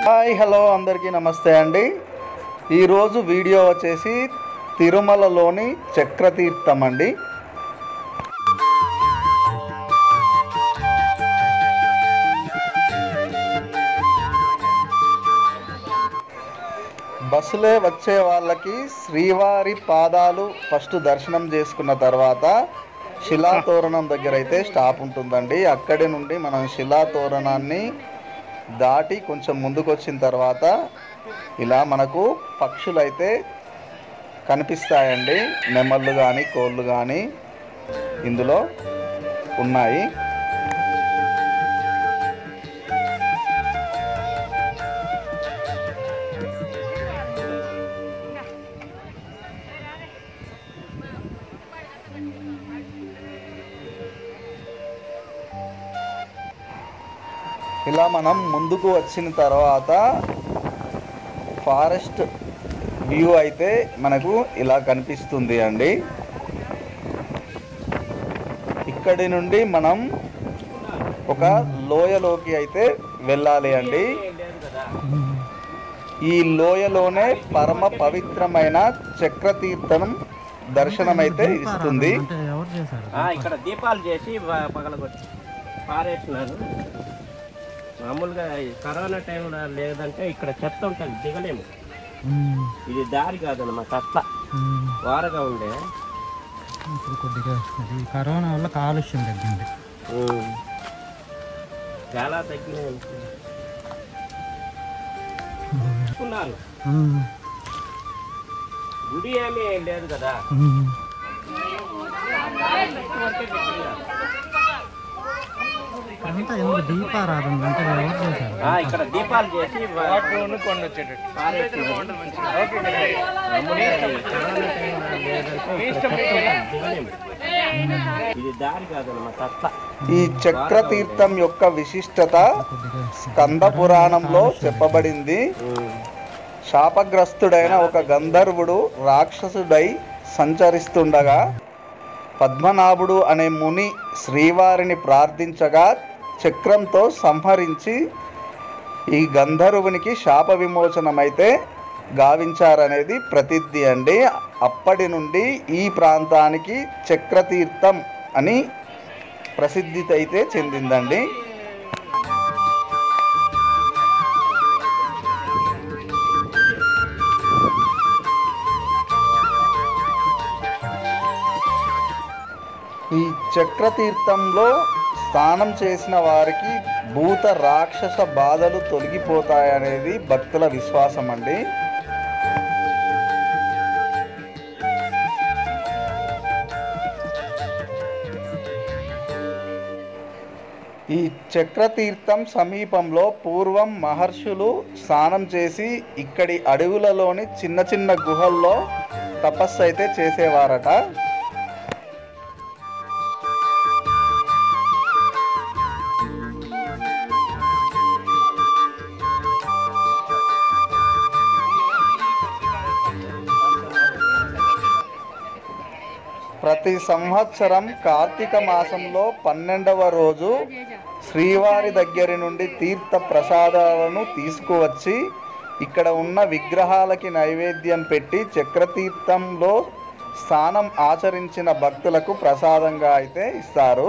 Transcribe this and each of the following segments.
Hi hello అందరికీ నమస్తే అండి ఈరోజు వీడియో వచ్చేసి తిరుమలలోని చక్రతీర్థం అండి బస్సులే వచ్చే వాళ్ళకి శ్రీవారి పాదాలు ఫస్ట్ దర్శనం చేసుకున్న తర్వాత శిలాతోరణం దగ్గర అయితే స్టాప్ ఉంటుందండి అక్కడి నుండి మనం శిలాతోరణాన్ని దాటి కొంచెం ముందుకు వచ్చిన తర్వాత ఇలా మనకు పక్షులు అయితే కనిపిస్తాయండి నెమళ్ళు కానీ కోళ్ళు కానీ ఇందులో ఉన్నాయి ఇలా మనం ముందుకు వచ్చిన తర్వాత ఫారెస్ట్ వ్యూ అయితే మనకు ఇలా కనిపిస్తుంది అండి ఇక్కడి నుండి మనం ఒక లోయలోకి అయితే వెళ్ళాలి అండి ఈ లోయలోనే పరమ పవిత్రమైన చక్రతీర్థం దర్శనం అయితే ఇస్తుంది అంటే ఎవరు చేశారు ఆ, ఇక్కడ దీపాలు చేసి వ- పగలగొట్టి పారేస్తున్నారు మామూలుగా ఈ కరోనా టైంలో లేదంటే ఇక్కడ చెత్త ఉంటుంది దిగలేము ఉమ్, ఇది దారి కాదన్నమాట అట్లా ఉమ్. వారగా ఉండే ఇప్పుడు కొద్దిగా అది కరోనా వల్ల కాలుష్యం తగ్గింది చాలా తగ్గినాయి అనుకుంటా. తీసుకున్నారు ఉమ్, గుడి ఏమీ లేదు కదా ఉమ్. అంతా ఎందుకు దీపారాధన అంటే ఎవరు చేశారు ఆ, ఇక్కడ దీపాలు చేసి వ- పారేస్తున్నారు. మామూలుగా ఈ కరోనా టైంలో లేదంటే ఇక్కడ చెత్త ఉంటుంది దిగలేము ఇది దారి కాదన్నమాట అట్లా ఈ చక్రతీర్థం యొక్క విశిష్టత కొద్దిగా స్కంద పురాణంలో చెప్పబడింది శాపగ్రస్తుడైన ఒక గంధర్వుడు రాక్షసుడై సంచరిస్తుండగా పద్మనాభుడు అనే ముని శ్రీవారిని ప్రార్థించగా చక్రంతో సంహరించి ఈ గంధర్వునికి శాప విమోచనమైతే గావించారనేది ప్రసిద్ధి అండి అప్పటి నుండి ఈ ప్రాంతానికి చక్రతీర్థం అని ప్రసిద్ధి అయితే చెందిందండి ఈ చక్రతీర్థంలో స్నానం చేసిన వారికి భూత రాక్షస బాధలు తొలగిపోతాయనేది భక్తుల విశ్వాసం అండి ఈ చక్రతీర్థం సమీపంలో పూర్వం మహర్షులు స్నానం చేసి ఇక్కడి అడవులలోని చిన్న చిన్న గుహల్లో తపస్సు అయితే చేసేవారట ప్రతి సంవత్సరం కార్తీక మాసంలో పన్నెండవ రోజు శ్రీవారి దగ్గరి నుండి తీర్థ ప్రసాదాలను తీసుకువచ్చి ఇక్కడ ఉన్న విగ్రహాలకి నైవేద్యం పెట్టి చక్రతీర్థంలో స్నానం ఆచరించిన భక్తులకు ప్రసాదంగా అయితే ఇస్తారు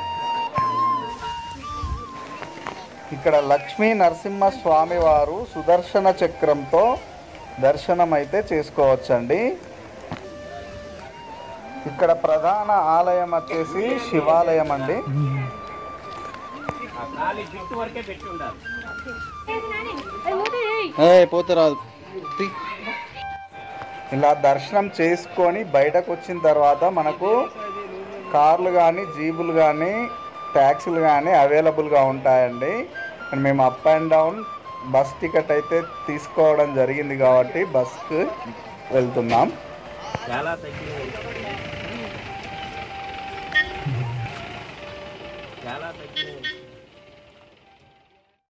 ఇక్కడ లక్ష్మీ నరసింహ స్వామి వారు సుదర్శన చక్రంతో దర్శనం అయితే చేసుకోవచ్చండి ఇక్కడ ప్రధాన ఆలయం వచ్చేసి శివాలయం అండి ఆ ఖాళీ జుట్టు వరకే పెట్టి ఉండాలి పోతే రాదు ఇలా దర్శనం చేసుకొని బయటకు వచ్చిన తర్వాత మనకు కార్లు కానీ జీబులు కానీ ట్యాక్సీలు కానీ అవైలబుల్గా ఉంటాయండి అండ్ మేము up and down bus ticket అయితే తీసుకోవడం జరిగింది కాబట్టి బస్కి వెళ్తున్నాం చాలా తగ్గినాయి చాలా తగ్గినాయి